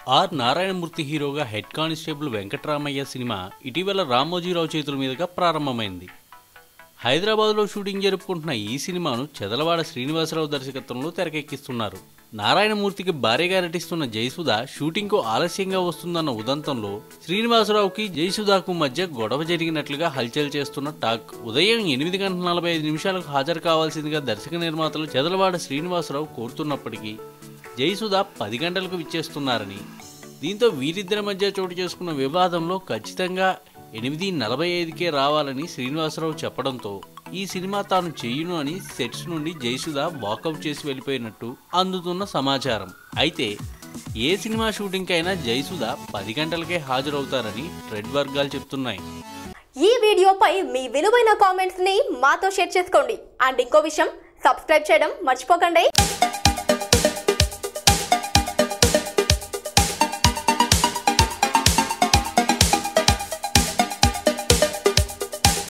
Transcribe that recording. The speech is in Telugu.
ఆర్ నారాయణమూర్తి హీరోగా హెడ్ కానిస్టేబుల్ వెంకటరామయ్య సినిమా ఇటీవల రామోజీరావు చేతుల మీదుగా ప్రారంభమైంది హైదరాబాద్లో షూటింగ్ జరుపుకుంటున్న ఈ సినిమాను చెదలవాడ శ్రీనివాసరావు దర్శకత్వంలో తెరకెక్కిస్తున్నారు నారాయణమూర్తికి భార్యగా నటిస్తున్న జయసుధ షూటింగ్కు ఆలస్యంగా వస్తుందన్న ఉదంతంలో శ్రీనివాసరావుకి జయసుధకు మధ్య గొడవ జరిగినట్లుగా హల్చల్ చేస్తున్న టాక్ ఉదయం ఎనిమిది గంటల నలభై ఐదు నిమిషాలకు హాజరు కావాల్సిందిగా దర్శక నిర్మాతలు చెదలవాడ శ్రీనివాసరావు కోరుతున్నప్పటికీ జయసుధ పది గంటలకు విచ్చేస్తున్నారని దీంతో వీరిద్దరి మధ్య చోటు చేసుకున్న వివాదంలో ఖచ్చితంగా ఎనిమిది నలభై ఐదుకే రావాలని శ్రీనివాసరావు చెప్పడంతో ఈ సినిమా తాను చెయ్యను అని సెట్స్ నుండి జయసుధ వాకౌట్ చేసి వెళ్ళిపోయినట్టు అందుతున్న సమాచారం అయితే ఏ సినిమా షూటింగ్కైనా జయసుధ పది గంటలకే హాజరవుతారని ట్రెడ్ వర్గాలు చెప్తున్నాయి ఈ వీడియోపై మీ విలువైన కామెంట్స్ ని మాతో షేర్ చేసుకోండి అండ్ ఇంకో విషయం సబ్స్క్రైబ్ చేయడం మర్చిపోకండి